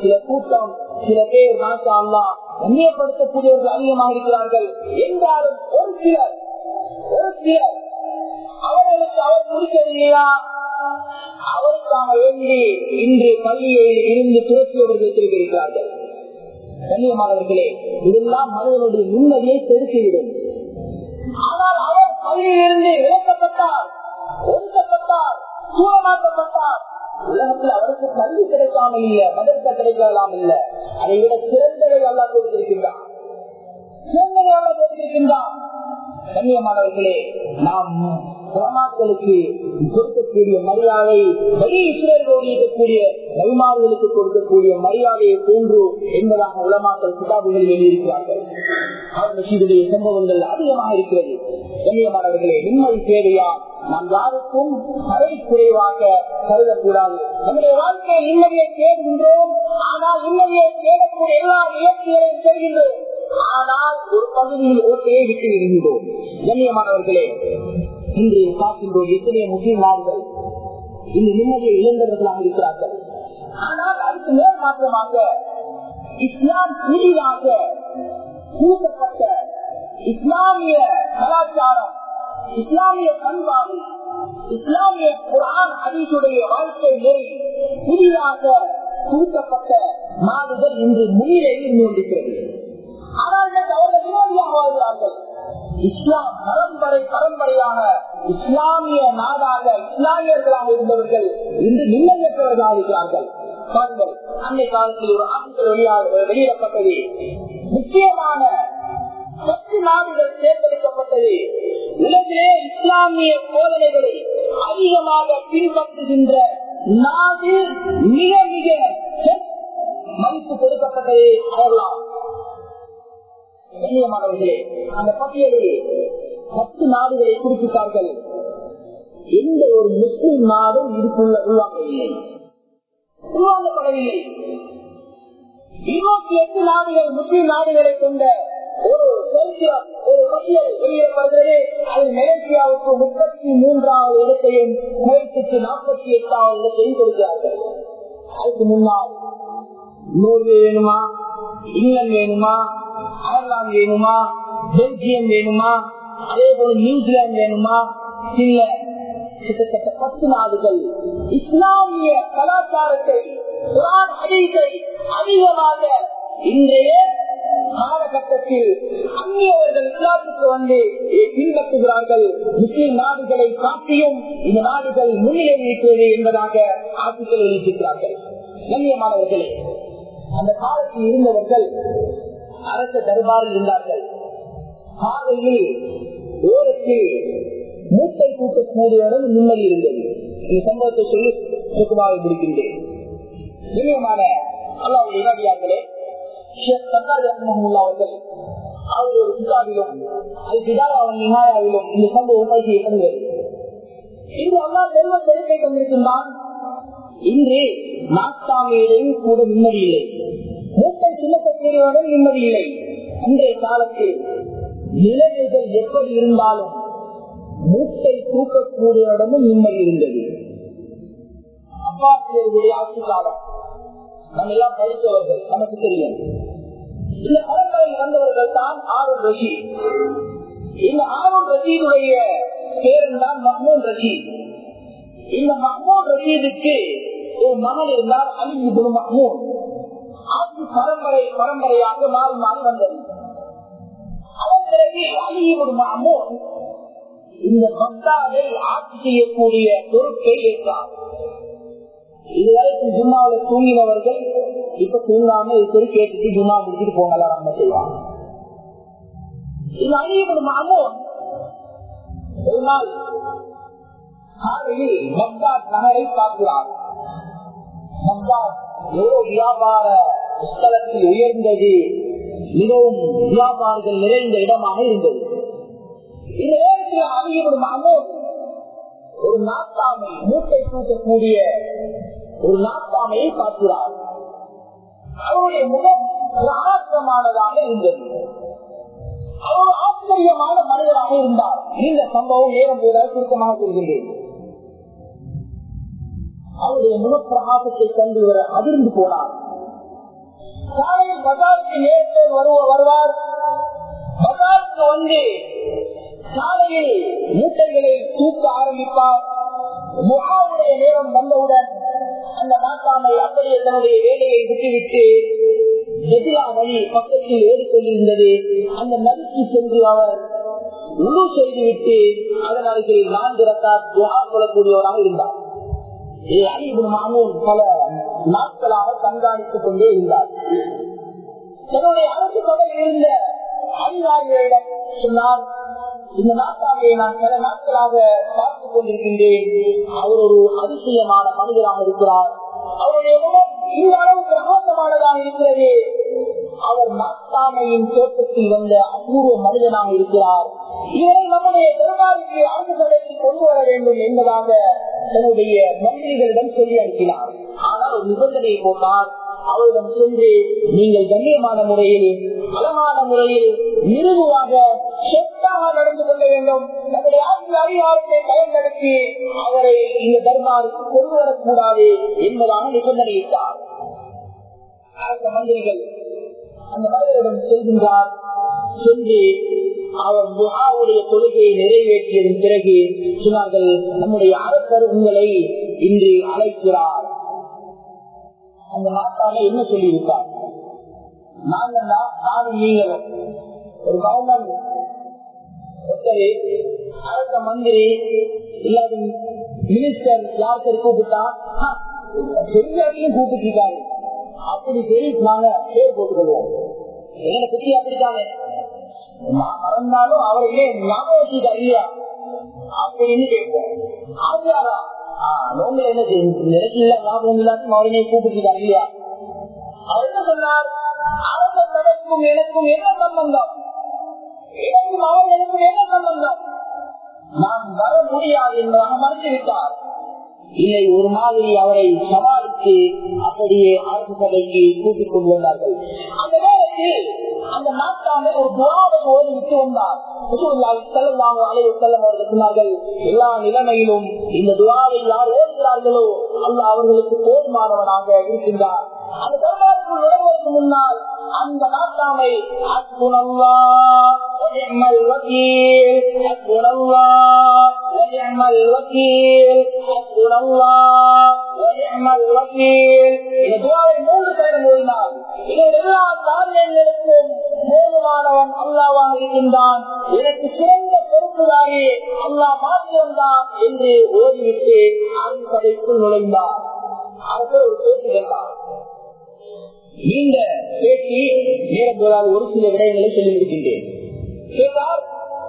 சில கூட்டம் சில பேர் மாசா அல்லா கண்ணியப்படுத்தக்கூடியவர்கள் அதிகமாக இருக்கிறார்கள் என்றாலும் ஒரு சிலர் ஒரு சிலர் அவர்களுக்கு அவர் முடிக்கவில்லையா அவருக்காக வேண்டி இன்று பள்ளியில் இருந்து துரத்தியவர்கள் வைத்திருக்கிறார்கள் கண்ணியமானவர்களே இதெல்லாம் மனிதனுடைய நிம்மதியை பெருக்கிவிடும் ஆனால் அவர் பள்ளியிலிருந்து விளக்கப்பட்டார் ஒதுக்கப்பட்டார் சூழமாக்கப்பட்டார் உலகத்தில் அவருக்கு கல்வி கிடைக்காமல் இல்ல மதத்தை கிடைக்கலாம் இல்ல அதை விட சிறந்ததை அல்லா கொடுத்திருக்கின்றார் சிறந்ததை அல்லா கொடுத்திருக்கின்றார் கண்ணியமானவர்களே நாம் உலமாக்களுக்கு கொடுக்கக்கூடிய மரியாதை வெளி இஸ்ரேலோடு இருக்கக்கூடிய நபிமார்களுக்கு கொடுக்கக்கூடிய மரியாதையை போன்று என்பதாக உலமாக்கள் கிதாபுகளில் எழுதியிருக்கிறார்கள் அவர்கள் செய்துடைய சம்பவங்கள் அதிகமாக இருக்கிறது கண்ணியமானவர்களே நிம்மதி தேவையா நாம் யாருக்கும் அரை குறைவாக கருதக்கூடாது நம்முடைய வாழ்க்கையில் நிம்மதியை தேடுகின்றோம் ஆனால் நிம்மதியை தேடக்கூடிய எல்லா முயற்சிகளையும் செய்கின்றோம் ஆனால் ஒரு பகுதியில் ஓட்டையை விட்டு விடுகின்றோம் கண்ணியமானவர்களே இன்று பார்க்கின்றோம் எத்தனை முஸ்லீம் நாடுகள் இந்த நிம்மதியை இழந்தவர்களாக இருக்கிறார்கள் ஆனால் அதுக்கு மேல் மாற்றமாக இஸ்லாம் புதிதாக கூட்டப்பட்ட இஸ்லாமிய கலாச்சாரம் இஸ்லாமிய பண்பாடு இஸ்லாமிய குரான் அதிசுடைய வாழ்க்கை முறை புதிதாக கூட்டப்பட்ட நாடுகள் இன்று முன்னிலையில் இருந்து கொண்டிருக்கிறது ஆனால் அவர்கள் விரோதியாக வாழ்கிறார்கள் இஸ்லாம் பரம்பரை பரம்பரையான இஸ்லாமிய நாடாக இஸ்லாமியர்களாக இருந்தவர்கள் இன்று நிம்மதியற்றவர்களாக இருக்கிறார்கள் பாருங்கள் அன்னை காலத்தில் ஒரு ஆட்கள் வெளியாக வெளியிடப்பட்டது முக்கியமான பத்து நாடுகள் தேர்ந்தெடுக்கப்பட்டது உலகிலே இஸ்லாமிய போதனைகளை அதிகமாக பின்பற்றுகின்ற நாடு மிக மிக மதிப்பு கொடுக்கப்பட்டது அவர்களாம் கண்ணியமானவர்களே அந்த பட்டியலில் பத்து நாடுகளை குறிப்பிட்டார்கள் எந்த ஒரு முஸ்லிம் நாடும் இதுக்குள்ள உருவாக்கவில்லை உருவாக்கப்படவில்லை இருபத்தி எட்டு நாடுகள் முஸ்லிம் நாடுகளை கொண்ட ஒரு சரித்திரம் ஒரு பட்டியல் வெளியிடப்படுகிறது அதில் மலேசியாவுக்கு முப்பத்தி மூன்றாவது இடத்தையும் குவைத்துக்கு நாற்பத்தி எட்டாவது இடத்தையும் கொடுக்கிறார்கள் அதுக்கு முன்னால் நோர்வே வேணுமா இங்கிலாந்து வேணுமா அயர்லாந்து வேணுமா பெல்ஜியம் வேணுமா அதே போல நியூசிலாந்து வேணுமா இல்ல கிட்டத்தட்ட பத்து நாடுகள் இஸ்லாமிய கலாச்சாரத்தை குரான் ஹதீஸை அதிகமாக இன்றைய காலகட்டத்தில் அந்நியவர்கள் இஸ்லாத்துக்கு வந்து பின்பற்றுகிறார்கள் முஸ்லிம் நாடுகளை காட்டியும் இந்த நாடுகள் முன்னிலை இருக்கிறது என்பதாக ஆட்சிகள் வெளியிட்டிருக்கிறார்கள் கண்ணியமானவர்களே அந்த காலத்தில் இருந்தவர்கள் அரச தர்பாரில் இருந்தார்கள் காலையில் ஓரத்தில் மூட்டை கூட்டக்கூடியவரும் நிம்மதி இருந்தது இந்த சம்பவத்தை சொல்லி சுத்தமாக முடிக்கின்றேன் இனியமான அல்லாவுடைய இனவியார்களே அவர்கள் அவருடைய ஒரு கிதாபிலும் அது கிதாபாவின் நிகாயாவிலும் இந்த சம்பவம் பயிற்சி பண்ணுகிறது இன்று அல்லா செல்வ செருக்கை கொண்டிருக்கின்றான் இன்று நாட்டாமையிடையும் கூட நிம்மதி இல்லை மூட்டை சுமக்கக்கூடியவரும் நிம்மதி இல்லை அன்றைய காலத்தில் நிலைமைகள் எப்படி இருந்தாலும் மூட்டை தூக்கக்கூடியவரிடமும் நிம்மதி இருந்தது அப்பாசியர்களுடைய ஆட்சி காலம் நம்ம எல்லாம் படித்தவர்கள் நமக்கு தெரியும் இந்த பரம்பரையில் வந்தவர்கள் தான் ஆரூர் ரஷீத் இந்த ஆரூர் ரஷீதுடைய பேரன் தான் மஹ்மூன் ரஷீத் இந்த மஹ்மூன் ரஷீதுக்கு ஒரு மகன் இருந்தார் அலி குரு மஹ்மூன் ஆட்சி பரம்பரை பரம்பரையாக மாறி மாறி வந்தது அதன் பிறகு அலி குரு மஹ்மூன் இந்த பக்தாவை ஆட்சி செய்யக்கூடிய பொறுப்பை ஏற்றார் இதுவரைக்கும் ஜும்மாவில் தூங்கினவர்கள் இப்ப தூங்காம இது கேட்டுட்டு ஜும்மா முடிச்சுட்டு போங்கலாம் நம்ம செய்வாங்க இது அழியப்படும் அமோன் ஒரு நாள் காலையில் பக்தாத் நகரை பார்க்கிறார் பக்தாத் எவ்வளவு வியாபார ஸ்தலத்தில் உயர்ந்தது மிகவும் வியாபாரிகள் நிறைந்த இடமாக இருந்தது இந்த நேரத்தில் அழியப்படும் அமோன் ஒரு நாட்டாமை மூட்டை தூக்கக்கூடிய ஒரு நாட்டாமையை பார்க்கிறார் அவருடைய முகம் ஆச்சரியமானதாக இருந்தது அவர் ஆச்சரியமான மனிதராக இருந்தார் இந்த சம்பவம் நேரம் போதாக சுருக்கமாக சொல்கின்றேன் அவருடைய முகப்பிரகாசத்தை கண்டு இவர் அதிர்ந்து போனார் காலையில் பஜாருக்கு நேரத்தில் வருவ வருவார் பஜாருக்கு வந்து சாலையில் மூட்டைகளை தூக்க ஆரம்பிப்பார் முகாவுடைய நேரம் வந்தவுடன் அந்த நாட்டாமை அப்படியே தன்னுடைய வேலையை விட்டுவிட்டு எதிரா வழி பக்கத்தில் ஓடிக்கொண்டிருந்தது அந்த நதிக்கு சென்று அவர் உழு செய்துவிட்டு அதன் அருகில் நான்கு ரக்கா துவா கொள்ளக்கூடியவராக இருந்தார் பல நாட்களாக கண்காணித்துக் கொண்டே இருந்தார் தன்னுடைய அரசு பதவியில் இருந்த அதிகாரிகளிடம் சொன்னார் இந்த நாட்டாமையை நான் சில நாட்களாக பார்த்துக் கொண்டிருக்கின்றேன் அவர் ஒரு அதிசயமான மனிதராக இருக்கிறார் அவருடைய முகம் இந்த அளவு பிரகாசமானதாக இருக்கிறது அவர் நாட்டாமையின் தோட்டத்தில் வந்த அபூர்வ மனிதனாக இருக்கிறார் இவரை நம்முடைய பெருமாளுக்கு அரசு சபைக்கு கொண்டு வர வேண்டும் என்பதாக தன்னுடைய மந்திரிகளிடம் சொல்லி அனுப்பினார் ஆனால் ஒரு நிபந்தனையை போட்டார் அவரிடம் சென்று நீங்கள் கண்ணியமான முறையில் அழகான முறையில் மிருதுவாக சொத்தாக நடந்து கொள்ள வேண்டும் நம்முடைய ஆட்சி அதிகாரத்தை பயன்படுத்தி அவரை இந்த தர்பாருக்கு கொண்டு வரக்கூடாது என்பதாக நிபந்தனையிட்டார் அரச மந்திரிகள் அந்த மனிதரிடம் செல்கின்றார் சென்று அவர் துஹாவுடைய தொழுகையை நிறைவேற்றியதன் பிறகு சொன்னார்கள் நம்முடைய அரசர் உங்களை இன்று அழைக்கிறார் அந்த நாட்டாக என்ன சொல்லியிருக்கார் நாங்கள் நானும் நீங்களும் ஒரு கவர்மெண்ட் ஒருத்தர் அரச மந்திரி இல்லாத மினிஸ்டர் யாருக்கர் கூப்பிட்டா பெரியாரையும் கூப்பிட்டு இருக்காரு அப்படி சரி நாங்க பேர் போட்டுக்கொள்வோம் எங்களை பத்தி அப்படித்தானே மறந்தாலும் அவரையே ஞாபகம் வச்சுட்டா இல்லையா அப்படின்னு கேட்போம் ஆசியாரா நோங்க என்ன நினைக்கல ஞாபகம் இல்லாத அவரையே கூப்பிட்டு இல்லையா அவர் என்ன சொன்னார் அரச சபைக்கும் எனக்கும் என்ன சம்பந்தம் எனக்கும் அவர் எனக்கும் என்ன சம்பந்தம் நான் வர முடியாது என்பதாக மறுத்துவிட்டார் இல்லை ஒரு மாதிரி அவரை சமாளித்து அப்படியே அரசு சபைக்கு கூட்டிக் கொண்டு வந்தார்கள் அந்த நேரத்தில் அந்த நாட்டாண்ட ஒரு துவாவை ஓடி விட்டு வந்தார் சொன்னார்கள் எல்லா நிலைமையிலும் இந்த துவாவை யார் ஓடுகிறார்களோ அல்ல அவர்களுக்கு போதுமானவனாக இருக்கின்றார் அந்த தர்பாருக்குள் நுழைவதற்கு முன்னால் அந்த நாட்டாமை அற்புணல்லா வக்கீல் அற்புணல்லா வக்கீல் அற்புணல்லா வக்கீல் இந்த துவாவை மூன்று பேரும் ஓடினார் இதன் எல்லா காரியங்களுக்கும் போதுமானவன் அல்லாவாக இருக்கின்றான் எனக்கு சிறந்த பொறுப்புதாகி அல்லாஹ் மாற்றியம்தான் என்று ஓடிவிட்டு அன்படைக்குள் நுழைந்தார் அவர்கள் ஒரு பேச்சு கேட்டார் நீண்ட பேச்சு நேரத்தோடால் ஒரு சில விடயங்களை சொல்லி இருக்கின்றேன் கேட்டார்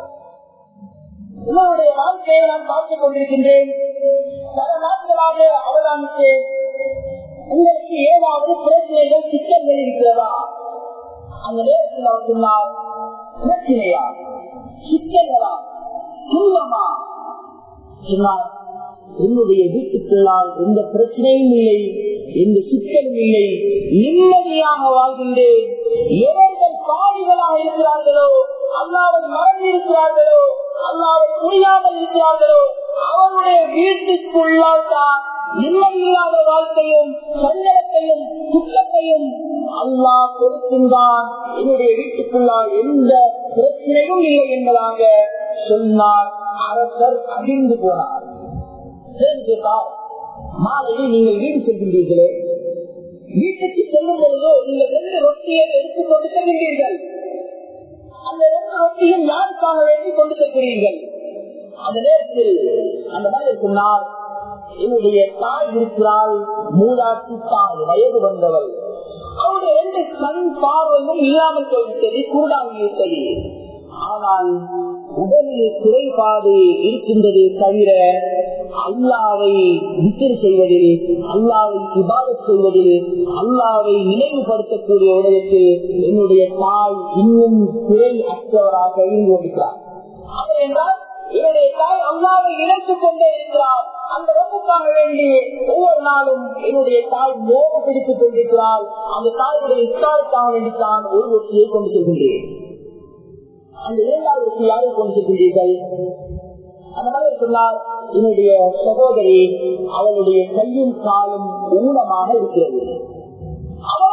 உங்களுடைய வாழ்க்கையை நான் பார்த்துக் கொண்டிருக்கின்றேன் பல நாட்களாக அவதானித்தேன் உங்களுக்கு ஏதாவது பிரச்சனைகள் சிக்கல்கள் இருக்கிறதா அந்த நேரத்தில் அவர் சொன்னார் பிரச்சனையா சிக்கல்களா துன்பமா சொன்னார் என்னுடைய வீட்டுக்குள்ளால் எந்த பிரச்சனையும் இல்லை எந்த சிக்கலும் இல்லை நிம்மதியாக வாழ்கின்றேன் எவர்கள் பாவிகளாக இருக்கிறார்களோ அல்லாவை மறந்து இருக்கிறார்களோ அல்லாவை புரியாமல் இருக்கிறார்களோ அவருடைய வீட்டுக்குள்ளால் தான் நிம்மதியில்லாத வாழ்க்கையும் சஞ்சலத்தையும் துக்கத்தையும் அல்லாஹ் கொடுக்கின்றான் என்னுடைய வீட்டுக்குள்ளால் எந்த பிரச்சனையும் இல்லை என்பதாக சொன்னார் அரசர் அதிர்ந்து போனார் கேட்டார் மாலையில் நீங்கள் வீடு செல்கின்றீர்களே வீட்டுக்கு செல்லும் பொழுதோ நீங்கள் ரெண்டு ரொட்டியை எடுத்துக்கொண்டு செல்கின்றீர்கள் அந்த ரெண்டு ரொட்டியும் யாருக்காக வேண்டி கொண்டு செல்கிறீர்கள் அந்த நேரத்தில் அந்த மனிதர் சொன்னார் என்னுடைய தாய் இருக்கிறாள் மூதாட்சி தாய் வயது வந்தவள் அவருடைய ரெண்டு கண் பார்வையும் இல்லாமல் போய்விட்டது குருடாகிவிட்டது ஆனால் உடலிலே குறைபாடு இருக்கின்றது தவிர அல்லாவை வித்திரி செய்வதில் அல்லாவை விவாதம் செய்வதில் அல்லாவை நினைவுபடுத்தக்கூடிய உலகத்தில் என்னுடைய தாய் இன்னும் குறை அற்றவராக இருந்து கொண்டிருக்கிறார் அவர் என்றால் என்னுடைய தாய் அல்லாவை இணைத்துக் கொண்டே இருக்கிறார் அந்த ரப்புக்காக வேண்டி ஒவ்வொரு நாளும் என்னுடைய தாய் மோக பிடித்துக் கொண்டிருக்கிறார் அந்த தாயுடைய இஷ்டாவுக்காக வேண்டி தான் ஒரு ஒற்றியை கொண்டு செல்கின்றேன் அந்த இரண்டாவது ஒற்றி யாரை கொண்டு செல்கின்றீர்கள் அந்த மனிதர் சொன்னார் என்னுடைய சகோதரி அவளுடைய கையும் காலும் ஊனமாக இருக்கிறது அவரும்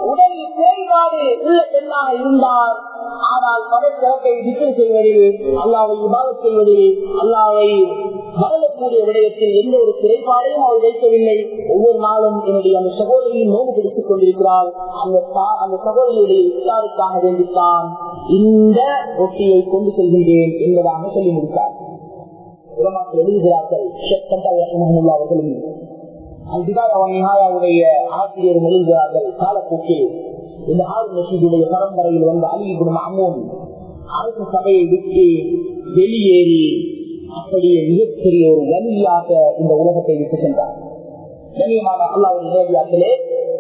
உடலில் குறைபாடு உள்ள பெண்ணாக இருந்தால் ஆனால் படச்சிறப்பை விட்டு செய்வதில் அல்லாவை விவாதம் செய்வதில் அல்லாவை மறந்தக்கூடிய விடயத்தில் எந்த ஒரு குறைபாடையும் அவர் வைக்கவில்லை ஒவ்வொரு நாளும் என்னுடைய அந்த சகோதரியின் நோவு பிடித்துக் கொண்டிருக்கிறார் அந்த அந்த சகோதரியுடைய இஸ்லாருக்காக வேண்டித்தான் இந்த ரொட்டியை கொண்டு செல்கின்றேன் என்பதாக சொல்லி முடித்தார் உலமாக்கள் எழுதுகிறார்கள் அவர்களும் அந்திகாவுடைய ஆசிரியர் எழுதுகிறார்கள் காலப்போக்கில் இந்த ஆறு மசீதுடைய பரம்பரையில் வந்த அலிபுரம் அம்மோன் அரசு சபையை விட்டு வெளியேறி அப்படியே மிகப்பெரிய ஒரு வலியாக இந்த உலகத்தை விட்டு சென்றார் கண்ணியமான அல்லாவுடைய நேரடியாக்களே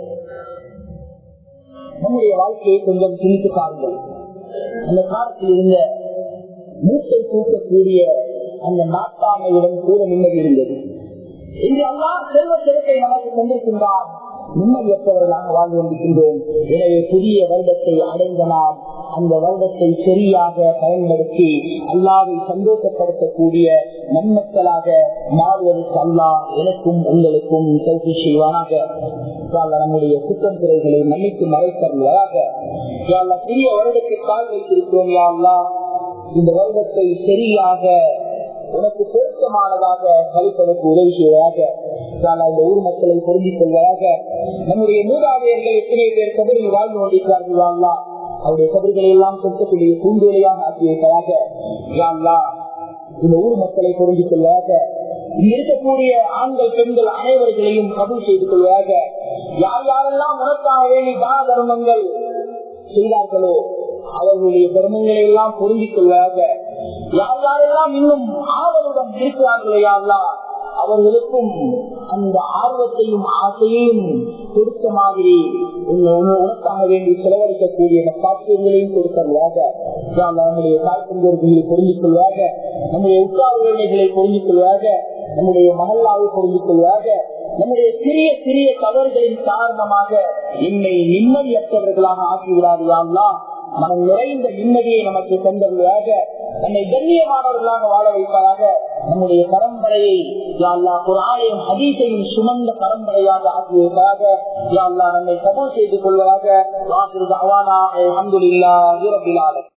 நம்முடைய வாழ்க்கையை கொஞ்சம் சிந்தித்து பாருங்கள் அந்த காலத்தில் இருந்த மூட்டை தூக்கக்கூடிய அந்த நாட்டாமையுடன் கூட நிம்மதி இருந்தது இன்று அல்லா செல்வ சிறப்பை நமக்கு கொண்டிருக்கின்றார் நிம்மதியற்றவர்களாக வாழ்ந்து கொண்டிருக்கின்றோம் எனவே புதிய வருடத்தை அடைந்த நாம் அந்த வருடத்தை சரியாக பயன்படுத்தி அல்லாவை சந்தோஷப்படுத்தக்கூடிய நன்மக்களாக மாறுவதற்கு அல்லா எனக்கும் உங்களுக்கும் தோல்வி செய்வானாக நம்முடைய குற்றம் துறைகளை மன்னித்து மறைத்தருவதாக புதிய வருடத்தை கால் வைத்திருக்கிறோம் யாழ்லா இந்த வருடத்தை சரியாக உனக்கு பொருத்தமானதாக கழிப்பதற்கு உதவி செய்வதாக இந்த ஊர் மக்களை பொருந்திக் கொள்வதாக நம்முடைய மூதாதையர்கள் எத்தனை பேர் கபடியில் வாழ்ந்து கொண்டிருக்கிறார்கள் அவருடைய கபர்களை எல்லாம் சொற்கக்கூடிய பூந்தோலையாக ஆக்கி வைப்பதாக இந்த ஊர் மக்களை பொருந்திக் கொள்வதாக இங்க இருக்கக்கூடிய ஆண்கள் பெண்கள் அனைவர்களையும் கபூல் செய்து கொள்வதாக யார் யாரெல்லாம் உனக்காக வேண்டி தான தர்மங்கள் செய்தார்களோ அவர்களுடைய தர்மங்களை எல்லாம் பொருந்திக் கொள்வதாக யார் யாரெல்லாம் இன்னும் ஆவலுடன் இருக்கிறார்களோ யாரெல்லாம் அவர்களுக்கும் அந்த ஆர்வத்தையும் ஆசையையும் கொடுத்த மாதிரி உனக்காக வேண்டி செலவழிக்கக்கூடிய பாக்கியங்களையும் கொடுத்தவர்களாக நம்முடைய தாய்த்தந்தர்களை பொருந்திக் கொள்வாக நம்முடைய உற்றார் வேலைகளை பொருந்திக் கொள்வாக நம்முடைய மகல்லாவை பொருந்திக் கொள்வாக நம்முடைய சிறிய சிறிய தவறுகளின் காரணமாக என்னை நிம்மதியற்றவர்களாக ஆக்குகிறார்களா மனம் நிறைந்த நிம்மதியை நமக்கு தந்தவர்களாக நம்மை கண்ணியமானவர்களாக வாழ வைப்பதாக நம்முடைய பரம்பரையை யாழ்லா குரானையும் ஹதீஸையும் சுமந்த பரம்பரையாக ஆக்குவதற்காக யாழ்லா நம்மை கபூல் செய்து கொள்வதாக அவானா அஹமதுல்லா